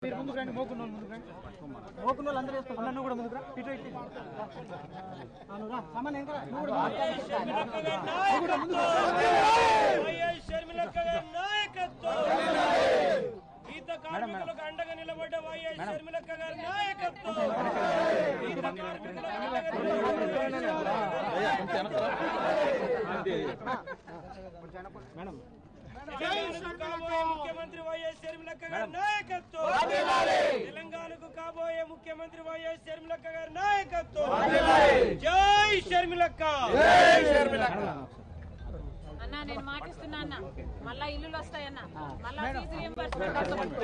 మీరు ముందుకు రండి మోకున్న వాళ్ళు ముందుకు రండి మోకున్న వాళ్ళు అందరూ వేసుకో నన్ను కూడా ముందుకు రా ఇటు ఇటు ఆ, నువ్వు రా సామాన్ ఏం రా నువ్వు కూడా ముందుకు రా. నువ్వు కూడా ముందుకు రా. వైఎస్ షర్మిలక్క గారి నాయకత్వం గీత కార్మికులకు అండగా నిలబడ్డ వైఎస్ షర్మిలక్క గారి నాయకత్వం గీత కార్మికులకు అండగా తెలంగాణకు కాబోయే ముఖ్యమంత్రి వైఎస్ షర్మిలక్క గారి నాయకత్వం తెలంగాణకు కాబోయే ముఖ్యమంత్రి వైఎస్ షర్మిలక్క గారి నాయకత్వం జై షర్మిలక్క అన్న నేను మాటిస్తున్నా అన్న మళ్ళా ఇల్లులు వస్తాయన్న మళ్ళా ఫీజు రియంబర్స్మెంట్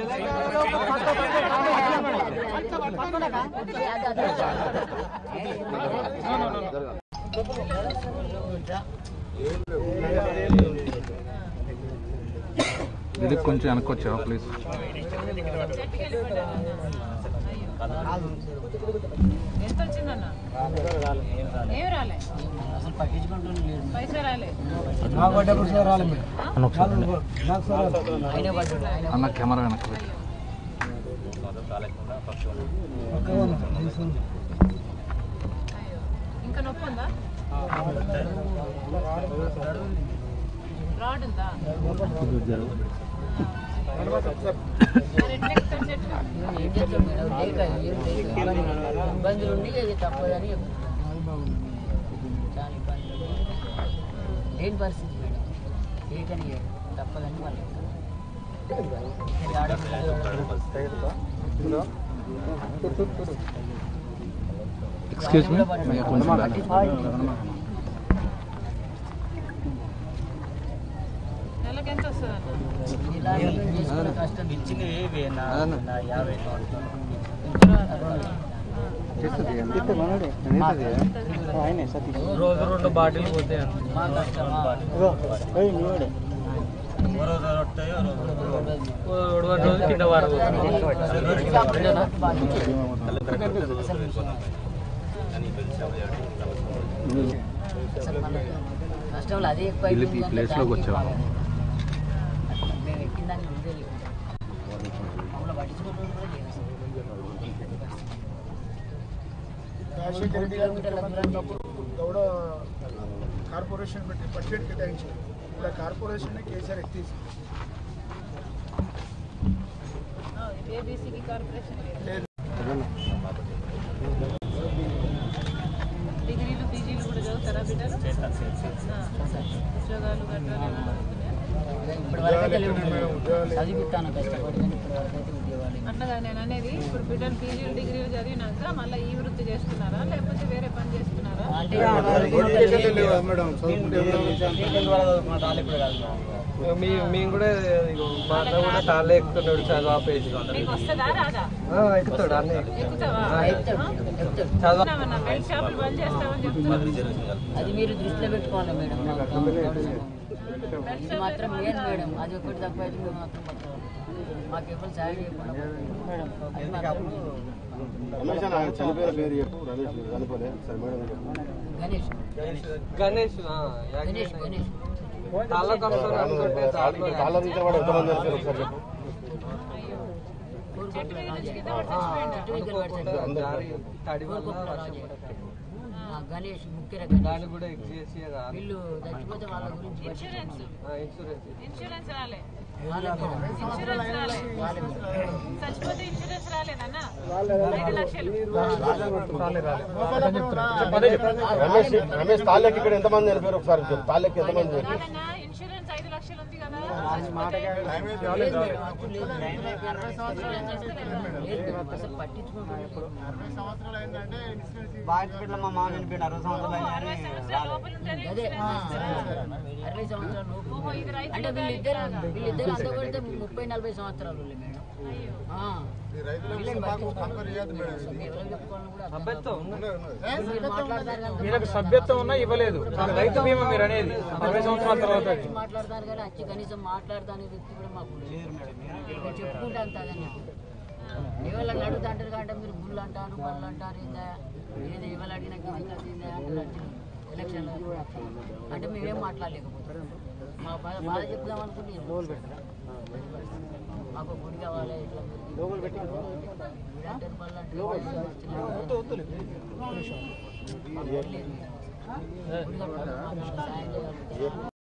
ఇది కొంచెం వెనక్కి వచ్చావా ప్లీజ్ చెట్టుకి వెళ్ళిపడ్డాను అన్న అయ్యో ఎంత వచ్చిందన్న ఏమి రాలే పైసా రాలే అన్న కెమెరా వెనక్కి పెట్టు. అయ్యో ఇంకా నొప్పి ఉందా రాడ్ ఉందా మరి ఎట్లా ఎక్కుతారు చెట్టు ఏం చేస్తాం మేడం లేక ఏం లేక ఇబ్బందులు ఉండి అది తప్పదని చాలా ఇబ్బందులు లేని పరిస్థితి మేడం లేకని తప్పదని వాళ్ళు ఎక్స్క్యూజ్ మీ కొంచెం బ్యాక్. నెలకు ఎంత వస్తుంది అన్న ఇలా చేసుకునే కష్టం ఇచ్చింది నా యాభై రోజు రెండు బాటిల్ పోతాయి మా కష్టం ఓ రోజు వస్తాయి రోజు రోజు కింద వారు కష్టంలో అదే ఎక్కువ వీళ్ళు ఈ అయిపోయింది ప్లేస్ లోకి వచ్చావా మేము ఎక్కిందాన్ని ముందే లేకుండా మమ్మల్ని పట్టించుకోవడం కూడా లేదు అసలు. మూడు కిలోమీటర్ల దూరం నుంచి గౌడ కార్పొరేషన్ పెట్టి బడ్జెట్ కేటాయించారు ఇప్పుడు ఆ కార్పొరేషన్ కేసీఆర్ ఎత్తేసి ఏబీసీకి కార్పొరేషన్ లేదు డిగ్రీలు పీజీలు కూడా చదువుతారా బిడ్డలు ఆ. ఉద్యోగాలు గట్రాలు ఏమైనా దొరుకుతున్నాయా? ఇప్పటి వరకు అయితే లేవు మేడం. చదివిస్తాను కష్టపడి కానీ ఇప్పటి వరకు అయితే ఉద్యోగాలు ఏమి అట్లా కాదు నేను అనేది ఇప్పుడు బిడ్డలు పీజీలు డిగ్రీలు చదివినాక మళ్ళీ ఈ వృత్తి చేస్తున్నారా లేకపోతే వేరే పని చేస్తున్నారా అంటే మేడం మేము కూడా ఇగో మా అన్న కూడా తాళ్ళే ఎక్కుతున్నాడు చదువు ఆపేసి మీకు వస్తుందా రాదా ఆ, ఎక్కుతాడు అన్నీ ఎక్కుతావా చెప్తాడు చెప్తాడు చదువు చెప్తున్నామన్నా బెల్ట్ షాపులు బంద్ చేస్తామని చెప్తున్నారు అది మీరు దృష్టిలో పెట్టుకోవాలి మేడం బెల్ట్ ఇది షాపులు మాత్రం మెయిన్ మేడం అది ఒకటి తక్కువ అయితే మేము మాత్రం పట్టుకోవాలి మాకు ఎవరు సాయం చేయకుండా అది మాత్రం చనిపోయిన పేరు చెప్పు రమేష్ చనిపోలే సరే మేడం చెప్పు గణేష్ గణేష్ ఆ, గణేష్ గణేష్ తాళ్ళ కలుపుతాడు అనుకుంటే తాళ్ళలో కాళ్ళ మీద వాడు ఎంతమంది చనిపోయారు ఒకసారి చెప్పు చెట్టు మీద నుంచి కింద పడి చచ్చిపోయిందా? చెట్టు దగ్గర పడితే జారి తడి వల్ల కోరుకుంటున్నారు వర్షం రాజే. పడ్డాడు. ఆ, గణేష్ ముఖ్య గణేష్ దాన్ని కూడా ఎక్సేసి వీళ్ళు చచ్చిపోతే వాళ్ళ గురించి ఇన్సూరెన్స్ ఇన్సూరెన్స్ ఇన్సూరెన్స్ రాలే వాళ్ళే మేడం. ఇన్సూరెన్స్ రాలే చచ్చిపోతే ఇన్సూరెన్స్ రాలేదన్నా ఐదు లక్షలు రమేష్ రమేష్ తాళ్ళకి ఇక్కడ ఎంతమంది చనిపోయారు ఒకసారి చెప్పు తాళ్ళకి ఎంతమంది చనిపోయారు కాదన్నా ఇన్సూరెన్స్ ఐదు లక్షలు ఉంది కదా లేదు మేడం, అప్పుడు లేదు. లేదు మేడం, అసలు పట్టించుకుంటున్నారు ఇప్పుడు. బాధ్యత మా మామ చనిపోయిన అరవై సంవత్సరాలు అరవై సంవత్సరాల లోపల ఉంటేనే అదే ఇన్సూరెన్స్ ఇస్తారా? అరవై సంవత్సరాలు లోపు. ఓహో ఇది రైతు అంటే వీళ్ళిద్దరు వీళ్ళిద్దరు అంతా కొడితే ముప్పై నలభై సంవత్సరాలు వాళ్ళే మేడం అయ్యో ఆ. వీళ్ళని పట్టించుకోవాలి. ఎవరికి చెప్పుకోవాలని కూడా అర్థం అబ్బాయితో కాదు. మీరు మాట్లాడతారు కనుక వీళ్ళకి సభ్యత్వం ఉన్నా ఇవ్వలేదు రైతు బీమా మీరు అనేది అరవై సంవత్సరాల తర్వాత వచ్చి మాట్లాడతారు కానీ వచ్చి కనీసం మాట్లాడతానే వ్యక్తి కూడా మాకు లేదు నేను చెప్పుకుంటే అంత అదని ఎవరైనా అడుగుతా అంటారు కాబట్టి మీరు గుళ్ళు అంటారు బళ్ళు అంటారు ఏందా ఏది ఎవరు అడిగినా గిది కాదు ఏందా అంటారు వచ్చి ఎలక్షన్లో అంటే మేమేం మాట్లాడలేకపోతున్నాం మా బాధ బాధ చెప్దాం అనుకుంటే మాకు గుడి కావాలి ఇట్లా గుడి అంటే పళ్ళు అంటే గుడి కట్టుకోవాలి, మాకు సాయం చేయగలుగుతారా?